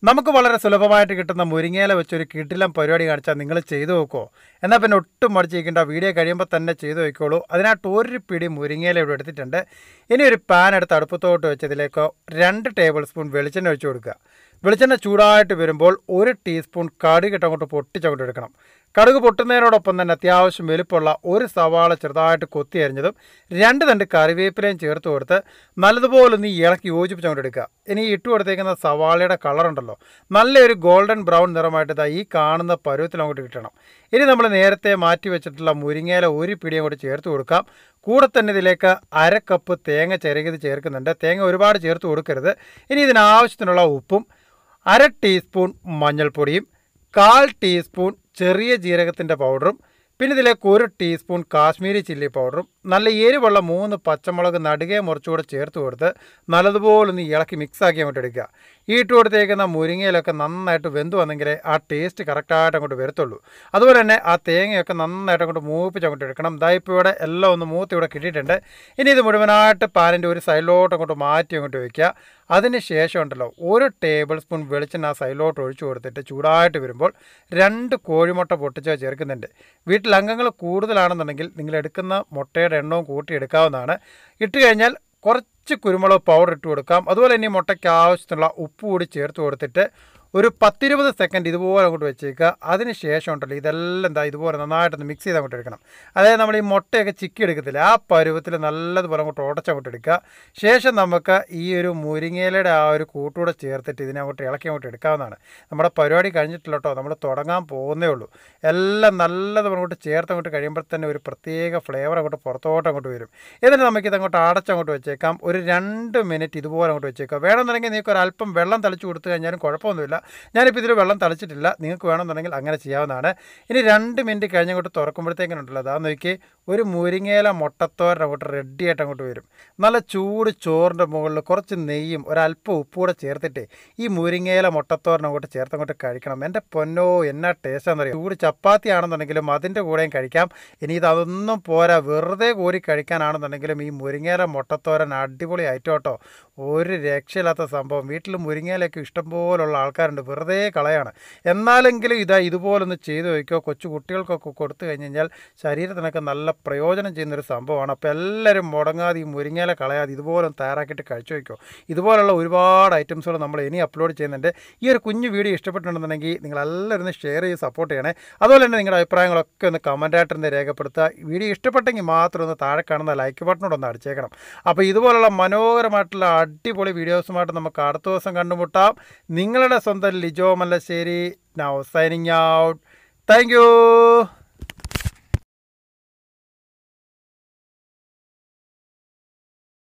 നമുക്ക് വളരെ സുലഭമായിട്ട് കിട്ടുന്ന മുരിങ്ങയില വെച്ചൊരു കിടിലം പരിപാടി കാണിച്ചാൽ നിങ്ങൾ ചെയ്തു നോക്കുമോ എന്നാൽ പിന്നെ ഒട്ടും മടിച്ചിരിക്കേണ്ട വീഡിയോ കഴിയുമ്പോൾ തന്നെ ചെയ്തു നോക്കിക്കോളൂ അതിനായിട്ട് ഒരു പിടി മുരിങ്ങയില ഇവിടെ എടുത്തിട്ടുണ്ട് ഇനി ഒരു പാൻ എടുത്ത് അടുപ്പത്തോട്ട് വെച്ചതിലേക്ക് രണ്ട് ടേബിൾ സ്പൂൺ വെളിച്ചെണ്ണ ഒഴിച്ചു കൊടുക്കുക വെളിച്ചെണ്ണ ചൂടായിട്ട് വരുമ്പോൾ ഒരു ടീസ്പൂൺ കടുക് ഇട്ടങ്ങോട്ട് പൊട്ടിച്ചങ്ങോട്ട് എടുക്കണം കടുക് പൊട്ടുന്നതിനോടൊപ്പം തന്നെ അത്യാവശ്യം വലുപ്പമുള്ള ഒരു സവാള ചെറുതായിട്ട് കൊത്തി അരിഞ്ഞതും രണ്ട് തണ്ട് കറിവേപ്പിലയും ചേർത്ത് കൊടുത്ത് നല്ലതുപോലെ ഒന്ന് ഈ ഇളക്കി യോജിപ്പിച്ചങ്ങോട്ട് എടുക്കുക ഇനി ഈ ഇട്ട് കൊടുത്തേക്കുന്ന സവാളയുടെ കളറുണ്ടല്ലോ നല്ലൊരു ഗോൾഡൻ ബ്രൗൺ നിറമായിട്ട് ഇതാ ഈ കാണുന്ന പരുവത്തിൽ അങ്ങോട്ട് കിട്ടണം ഇനി നമ്മൾ നേരത്തെ മാറ്റി വെച്ചിട്ടുള്ള മുരിങ്ങയില ഒരു പിടി അങ്ങോട്ട് ചേർത്ത് കൊടുക്കാം കൂടെ തന്നെ ഇതിലേക്ക് അര കപ്പ് തേങ്ങ ചിരകിയത് ചേർക്കുന്നുണ്ട് തേങ്ങ ഒരുപാട് ചേർത്ത് കൊടുക്കരുത് ഇനി ഇതിനാവശ്യത്തിനുള്ള ഉപ്പും അര ടീസ്പൂൺ മഞ്ഞൾപ്പൊടിയും കാൽ ടീസ്പൂൺ ചെറിയ ജീരകത്തിൻ്റെ പൗഡറും പിന്നെ ഇതിലേക്ക് ഒരു ടീസ്പൂൺ കാശ്മീരി ചില്ലി പൗഡറും നല്ല എരിവുള്ള മൂന്ന് പച്ചമുളക് നടുകെ മുറിച്ചുകൂടെ ചേർത്ത് കൊടുത്ത് നല്ലതുപോലെ ഒന്ന് ഇളക്കി മിക്സാക്കി അങ്ങോട്ട് എടുക്കുക ഈ ഇട്ട് കൊടുത്തേക്കുന്ന മുരിങ്ങയിലൊക്കെ നന്നായിട്ട് വെന്ത് വന്നെങ്കിലേ ആ ടേസ്റ്റ് കറക്റ്റായിട്ട് അങ്ങോട്ട് വരത്തുള്ളൂ അതുപോലെ തന്നെ ആ തേങ്ങയൊക്കെ നന്നായിട്ട് അങ്ങോട്ട് മൂപ്പിച്ച് അങ്ങോട്ട് എടുക്കണം ദായിപ്പോൾ ഇവിടെ എല്ലാം ഒന്ന് മൂത്ത് ഇവിടെ കിട്ടിയിട്ടുണ്ട് ഇനി ഇത് മുഴുവനായിട്ട് പാനിൻ്റെ ഒരു സൈഡിലോട്ട് അങ്ങോട്ട് മാറ്റി അങ്ങോട്ട് വയ്ക്കുക അതിന് ശേഷം ഉണ്ടല്ലോ ഒരു ടേബിൾ സ്പൂൺ വെളിച്ചെണ്ണ ആ സൈഡിലോട്ട് ഒഴിച്ചു കൊടുത്തിട്ട് ചൂടായിട്ട് വരുമ്പോൾ രണ്ട് കോഴിമുട്ട പൊട്ടിച്ച് ചേർക്കുന്നുണ്ട് വീട്ടിൽ അംഗങ്ങൾ കൂടുതലാണെന്നുണ്ടെങ്കിൽ നിങ്ങൾ എടുക്കുന്ന മുട്ടയുടെ എണ്ണവും കൂട്ടി എടുക്കാവുന്നതാണ് ഇട്ട് കഴിഞ്ഞാൽ കുറച്ച് കുരുമുളക് പൗഡർ ഇട്ട് കൊടുക്കാം അതുപോലെ തന്നെ ഈ മുട്ടയ്ക്ക് ആവശ്യത്തിനുള്ള ഉപ്പ് കൂടി ചേർത്ത് കൊടുത്തിട്ട് ഒരു പത്തിരുപത് സെക്കൻഡ് ഇതുപോലെ അങ്ങോട്ട് വെച്ചേക്കുക അതിന് ശേഷം ഉണ്ടല്ലോ ഇതെല്ലാം എന്താ ഇതുപോലെ നന്നായിട്ടൊന്ന് മിക്സ് ചെയ്ത് അങ്ങോട്ട് എടുക്കണം അതായത് നമ്മൾ ഈ മുട്ടയൊക്കെ ചിക്കി എടുക്കത്തില്ല ആ പരുവത്തിൽ നല്ലതുപോലെ അങ്ങോട്ട് ഉടച്ചങ്ങോട്ട് എടുക്കുക ശേഷം നമുക്ക് ഈ ഒരു മുരിങ്ങയിലയുടെ ആ ഒരു കൂട്ടുകൂടെ ചേർത്തിട്ട് ഇതിനെ അങ്ങോട്ട് ഇളക്കി അങ്ങോട്ട് എടുക്കാവുന്നതാണ് നമ്മുടെ പരിപാടി കഴിഞ്ഞിട്ടില്ല കേട്ടോ നമ്മൾ തുടങ്ങാൻ പോകുന്നേ ഉള്ളൂ എല്ലാം നല്ലതുപോലെ അങ്ങോട്ട് ചേർത്ത് അങ്ങോട്ട് കഴിയുമ്പോൾ തന്നെ ഒരു പ്രത്യേക ഫ്ലേവർ അങ്ങോട്ട് പുറത്തോട്ട് അങ്ങോട്ട് വരും എന്നിട്ട് നമുക്കിത് അങ്ങോട്ട് അടച്ചങ്ങോട്ട് വെച്ചേക്കാം ഒരു രണ്ട് മിനിറ്റ് ഇതുപോലെ അങ്ങോട്ട് വെച്ചേക്കാം വേണമെന്നുണ്ടെങ്കിൽ നിങ്ങൾക്ക് ഒരു അല്പം വെള്ളം തളിച്ച് കൊടുത്തു കഴിഞ്ഞാലും കുഴപ്പമൊന്നുമില്ല ഞാനിപ്പോൾ ഇതിൽ വെള്ളം തളിച്ചിട്ടില്ല നിങ്ങൾക്ക് വേണമെന്നുണ്ടെങ്കിൽ അങ്ങനെ ചെയ്യാവുന്നതാണ് ഇനി രണ്ട് മിനിറ്റ് കഴിഞ്ഞങ്ങോട്ട് തുറക്കുമ്പോഴത്തേക്കിനുണ്ടല്ലോ അതാ നോക്കി ഒരു മുരിങ്ങയില മുട്ടത്തോരൻ അങ്ങോട്ട് റെഡി ആയിട്ട് അങ്ങോട്ട് വരും നല്ല ചൂട് ചോറിൻ്റെ മുകളിൽ കുറച്ച് നെയ്യും ഒരല്പം ഉപ്പ് കൂടെ ചേർത്തിട്ട് ഈ മുരിങ്ങയില മുട്ടത്തോരൻ അങ്ങോട്ട് ചേർത്ത് അങ്ങോട്ട് കഴിക്കണം എൻ്റെ പൊന്നോ എന്നാ ടേസ്റ്റാണെന്നറിയാം ചൂട് ചപ്പാത്തി ആണെന്നുണ്ടെങ്കിലും അതിൻ്റെ കൂടെയും കഴിക്കാം ഇനി ഇത് അതൊന്നും പോരാ വെറുതെ കോരി കഴിക്കാനാണെന്നുണ്ടെങ്കിലും ഈ മുരിങ്ങയില മുട്ടത്തോരൻ അടിപൊളി ഐറ്റം കേട്ടോ ഒരു രക്ഷയില്ലാത്ത സംഭവം വീട്ടിൽ മുരിങ്ങയിലൊക്കെ ഇഷ്ടംപോലുള്ള ആൾക്കാരുണ്ട് വെറുതെ കളയാണ് എന്നാലെങ്കിലും ഇതാ ഇതുപോലൊന്ന് ചെയ്തു വയ്ക്കോ കൊച്ചു കുട്ടികൾക്കൊക്കെ കൊടുത്തു കഴിഞ്ഞ് കഴിഞ്ഞാൽ ശരീരത്തിനൊക്കെ നല്ല പ്രയോജനം ചെയ്യുന്നൊരു സംഭവമാണ് അപ്പോൾ എല്ലാവരും മുടങ്ങാതെ ഈ മുരിങ്ങയില കളയാതെ ഇതുപോലെ ഒന്ന് തയ്യാറാക്കിയിട്ട് കഴിച്ചു വയ്ക്കോ ഇതുപോലുള്ള ഒരുപാട് ഐറ്റംസുകൾ നമ്മൾ ഇനി അപ്ലോഡ് ചെയ്യുന്നുണ്ട് ഈ ഒരു കുഞ്ഞു വീഡിയോ ഇഷ്ടപ്പെട്ടിട്ടുണ്ടെന്നുണ്ടെങ്കിൽ നിങ്ങൾ എല്ലാവരും ഒന്ന് ഷെയർ ചെയ്ത് സപ്പോർട്ട് ചെയ്യണേ അതുപോലെ തന്നെ നിങ്ങളുടെ അഭിപ്രായങ്ങളൊക്കെ ഒന്ന് കമൻറ്റായിട്ട് ഒന്ന് രേഖപ്പെടുത്തുക വീഡിയോ ഇഷ്ടപ്പെട്ടെങ്കിൽ മാത്രം ഒന്ന് താഴെ കാണുന്ന ലൈക്ക് ബട്ടണോട് ഒന്ന് അടിച്ചേക്കണം അപ്പോൾ ഇതുപോലുള്ള മനോഹരമായിട്ടുള്ള അടിപൊളി വീഡിയോസുമായിട്ട് നമുക്ക് അടുത്ത ദിവസം കണ്ടുമുട്ടാം നിങ്ങളുടെ സ്വന്തം Lijo Mallassery now signing out thank U